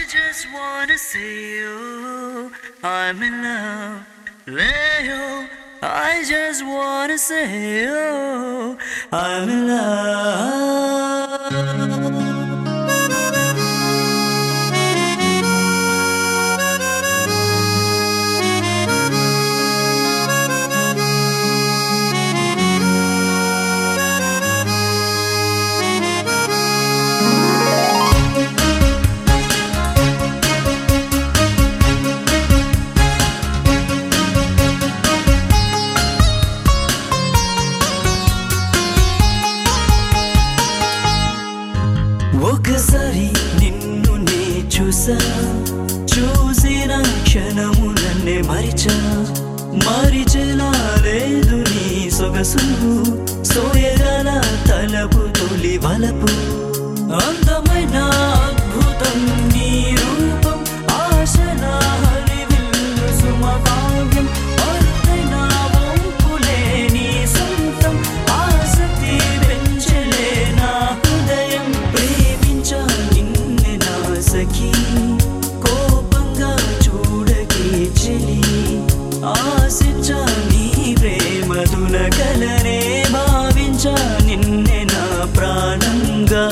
just wanna say, oh, I'm in love. Leo, I just wanna say, oh, I'm in love. ఒకసారి నిన్ను నే చూసా చూసిన క్షణము నన్నే మరిచా మరిచెలా లేదు నీ సొగసు సోయగల తలపు తొలి వలపు అందమైన అద్భుతం నీ రూపం ఆశల హరివిల్లు సుమభాగ్యం అరుదైన వంపులే నీ సొంతం ఆసక్తి పెంచలే నా హృదయం ప్రేమించా నిన్నే నా సఖీ కోపంగా చూడకే చెలి ఆశించా నీ ప్రేమ తులకలనే భావించా నిన్నే నా ప్రాణంగా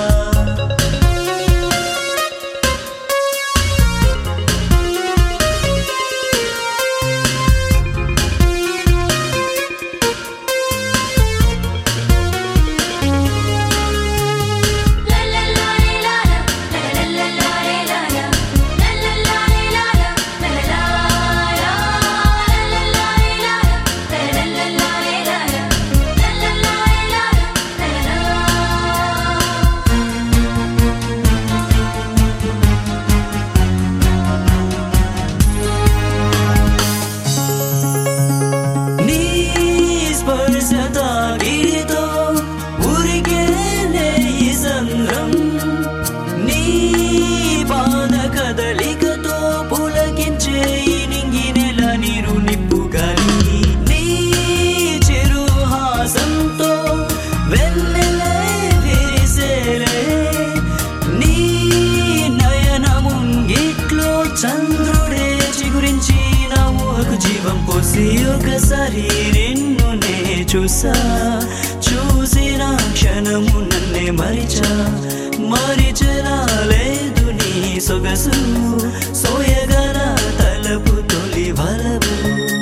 నీ స్పర్శ తాకిడితో ఉరికేనే ఈ సంద్రం నీ పాద కదలికతో పులకించే ఈ నింగి నెల నీరు నిప్పు గాలి నీ చిరుహాసంతో వెన్నెలే విరిసేలే నీ నయన ముంగిట్లో చంద్రుడే చిగురించి నా ఊహకు జీవం పోసి ఒకసారి నిన్ను నే చూసా చూసిన క్షణము నన్నే మరిచా మరిచలా లేదు నీ సొగసు సోయగల తలపు తొలి వలపు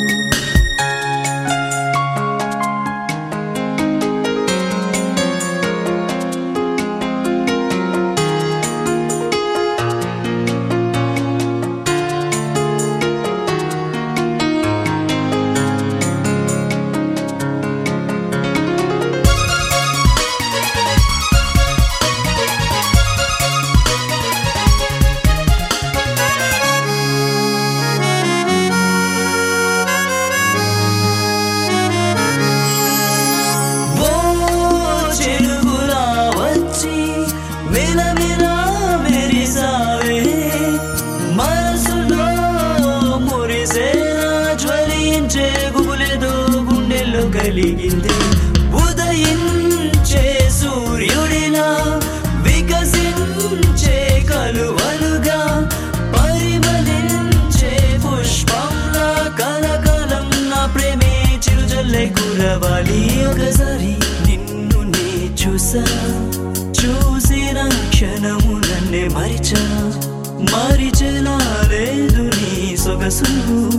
ఓ చెరుగులా వచ్చి మిలమిలా మెరిసావే మనసులో మురిసేలా జ్వలించే గుబులేదో గుండెల్లో కలిగింది ఉదయించే సూర్యుడిలా వికసించే కలువలుగా పరిమళించే పుష్పంలా కలకలం నా ప్రేమే చిరుజల్లే కురవాలి ఒకసారి నిన్ను నే చూసా చూసిన క్షణము నన్నే మరిచా మరిచెలా లేదు నీ సొగసు